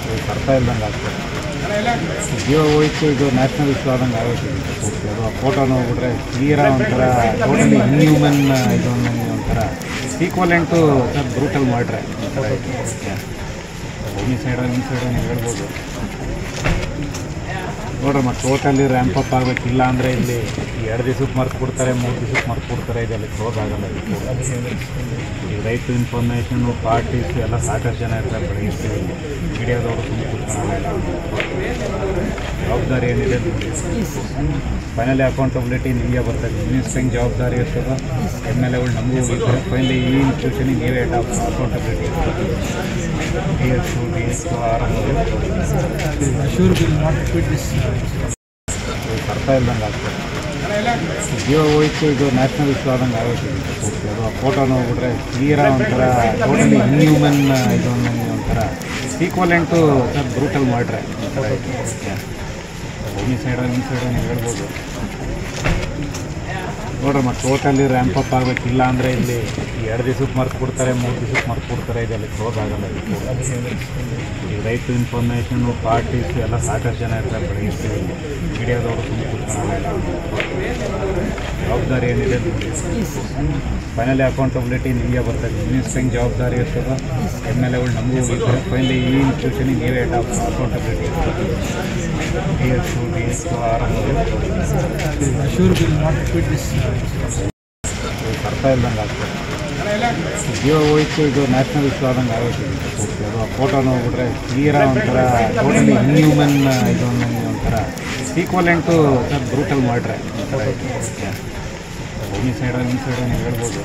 ಇದು ಬರ್ತಾ ಇಲ್ದಂಗೆ ಆಗ್ತದೆ ಜೀವ ಹೋಯ್ತು ಇದು ನ್ಯಾಷನಲ್ ಇಶ್ಯೂ ಆದಂಗೆ ಆಗೈತೆ ಇದು ಪೂರ್ತಿ ಅದು ಆ ಫೋಟೋ ನೋಡ್ಬಿಟ್ರೆ ತೀರಾ ಒಂಥರ ಟೋಟಲಿ ಇನ್ಹ್ಯೂಮನ್ ಇದು ಅನ್ನಂಗೆ ಒಂಥರ ಈಕ್ವಲೆಂಟು ಸರ್ ಬ್ರೂಟಲ್ ಮಾಡ್ರೆ ಒಂಥರ ಈ ಸೈಡ್ ನಿಮ್ಮ ಸೈಡ್ ನೀವು ಹೇಳ್ಬೋದು ನೋಡ್ರಿ ಮತ್ತೆ ಟೋಟಲಿ ರ್ಯಾಂಪ್ ಅಪ್ ಆಗಬೇಕು ಇಲ್ಲ ಅಂದರೆ ಇಲ್ಲಿ ಈ ಎರಡು ದಿವ್ಸಕ್ಕೆ ಮರ್ತು ಕೊಡ್ತಾರೆ ಮೂರು ದಿವ್ಸಕ್ಕೆ ಮರ್ತು ಕೊಡ್ತಾರೆ ಇದೆಲ್ಲ ಕ್ಲೋಸ್ ಆಗಲ್ಲ ಇದು ಈ ರೈಟ್ ಇನ್ಫಾರ್ಮೇಷನು ಪಾರ್ಟೀಸ್ ಎಲ್ಲ ಸಾಕಷ್ಟು ಜನ ಇರ್ತಾರೆ ಬೆಳಗ್ಗೆ ಮೀಡಿಯಾದವರು ಸುಮ್ಮನೆ ಕೂತ್ಕೊಳ್ಳಲ್ಲ ಜವಾಬ್ದಾರಿ ಏನಿದೆ ಫೈನಲಿ ಅಕೌಂಟಬಿಲಿಟಿ ನಿಮಗೆ ಬರ್ತದೆ ಮಿನಿಸ್ಟ್ರಿಂಗ್ ಜವಾಬ್ದಾರಿ ಇರ್ತದೆ ಎಮ್ ಎಲ್ ಎಗಳು ನಮಗೂ ಇರ್ತದೆ ಫೈನಲಿ ಈ ಇನ್ಸ್ಟಿಟ್ಯೂಷನಿಗೆ ನೀವೇ head of accountability D S D S R Sure will not quit this. ಇದು ಬರ್ತಾ ಇಲ್ದಂಗೆ ಆಗ್ತದೆ ಜೀವ ಹೋಯ್ತು ಇದು ನ್ಯಾಷನಲ್ ಇಶ್ಯೂ ಆದಂಗೆ ಆಗೈತೆ ಇದು ಪೂರ್ತಿ ಅದು ಆ ಫೋಟೋ ನೋಡ್ಬಿಟ್ರೆ ತೀರಾ ಒಂಥರ ಟೋಟಲಿ ಇನ್ಹ್ಯೂಮನ್ ಇದು ಅನ್ನಂಗೆ ಒಂಥರ ಈಕ್ವಲೆಂಟು ಸರ್ ಬ್ರೂಟಲ್ ಮಾಡ್ರೆ ಒಂಥರ ಈ ಸೈಡ್ ನಿಮ್ಮ ಸೈಡ್ ನೀವು ಹೇಳ್ಬೋದು ನೋಡ್ರಿ ಮತ್ತೆ ಟೋಟಲಿ ರ್ಯಾಂಪ್ ಅಪ್ ಆಗಬೇಕು ಇಲ್ಲ ಅಂದರೆ ಇಲ್ಲಿ ಈ ಎರಡು ದಿವ್ಸಕ್ಕೆ ಮರ್ತು ಕೊಡ್ತಾರೆ ಮೂರು ದಿವ್ಸಕ್ಕೆ ಮರ್ತು ಕೊಡ್ತಾರೆ ಇದೆಲ್ಲ ಕ್ಲೋಸ್ ಆಗಲ್ಲ ಇದು ಈ ರೈಟ್ ಇನ್ಫಾರ್ಮೇಷನು ಪಾರ್ಟೀಸ್ ಎಲ್ಲ ಸಾಕಷ್ಟು ಜನ ಇರ್ತಾರೆ ಬೆಳಗ್ಗೆ ಮೀಡಿಯಾದವರು ಸುಮ್ಮನೆ ಕೂತ್ಕೊಳ್ಳಲ್ಲ ಜವಾಬ್ದಾರಿ ಏನಿದೆ ಫೈನಲಿ ಅಕೌಂಟಬಿಲಿಟಿ ನಿಮಗೆ ಬರ್ತದೆ ಮಿನಿಸ್ಟ್ರಿಂಗ್ ಜವಾಬ್ದಾರಿ ಇರ್ತದೆ ಎಮ್ ಎಲ್ ಎಗಳು ನಮಗೂ ಇರ್ತದೆ ಫೈನಲಿ ಈ ಇನ್ಸ್ಟಿಟ್ಯೂಷನಿಗೆ ನೀವೇ head of accountability D S D S R Sure will not quit this. ಇದು ಬರ್ತಾ ಇಲ್ದಂಗೆ ಆಗ್ತದೆ ಜೀವ ಹೋಯ್ತು ಇದು ನ್ಯಾಷನಲ್ ಇಶ್ಯೂ ಆದಂಗೆ ಆಗೈತೆ ಇದು ಪೂರ್ತಿ ಅದು ಆ ಫೋಟೋ ನೋಡ್ಬಿಟ್ರೆ ತೀರಾ ಒಂಥರ ಟೋಟಲಿ ಇನ್ಹ್ಯೂಮನ್ ಇದು ಅನ್ನಂಗೆ ಒಂಥರ ಈಕ್ವಲೆಂಟು ಸರ್ ಬ್ರೂಟಲ್ ಮಾಡ್ರೆ ಒಂಥರ ಈ ಸೈಡ್ ನಿಮ್ಮ ಸೈಡ್ ನೀವು ಹೇಳ್ಬೋದು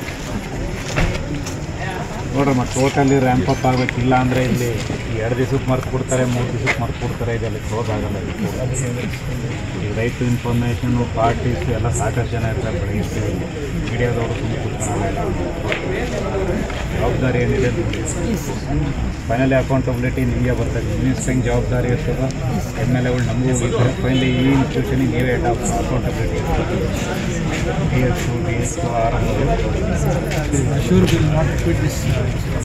ನೋಡ್ರಿ ಮತ್ತೆ ಟೋಟಲಿ ರ್ಯಾಂಪ್ ಅಪ್ ಆಗಬೇಕು ಇಲ್ಲ ಅಂದರೆ ಇಲ್ಲಿ ಈ ಎರಡು ದಿವ್ಸಕ್ಕೆ ಮರ್ತು ಕೊಡ್ತಾರೆ ಮೂರು ದಿವ್ಸಕ್ಕೆ ಮರ್ತು ಕೊಡ್ತಾರೆ ಇದೆಲ್ಲ ಕ್ಲೋಸ್ ಆಗಲ್ಲ ಇದು ಈ ರೈಟ್ ಇನ್ಫಾರ್ಮೇಷನು ಪಾರ್ಟೀಸ್ ಎಲ್ಲ ಸಾಕಷ್ಟು ಜನ ಇರ್ತಾರೆ ಬೆಳಗ್ಗೆ ಮೀಡಿಯಾದವರು ಸುಮ್ಮನೆ ಕೂತ್ಕೊಳ್ಳಲ್ಲ ಜವಾಬ್ದಾರಿ ಏನಿದೆ ಫೈನಲಿ ಅಕೌಂಟಬಿಲಿಟಿ ನಿಮಗೆ ಬರ್ತದೆ ಮಿನಿಸ್ಟ್ರಿಂಗ್ ಜವಾಬ್ದಾರಿ ಇರ್ತದೆ ಎಮ್ ಎಲ್ ಎಗಳು ನಮಗೂ ಇರ್ತದೆ ಫೈನಲಿ ಈ ಇನ್ಸ್ಟಿಟ್ಯೂಷನಿಗೆ ನೀವೇ head of accountability D S D S R Sure will not quit this.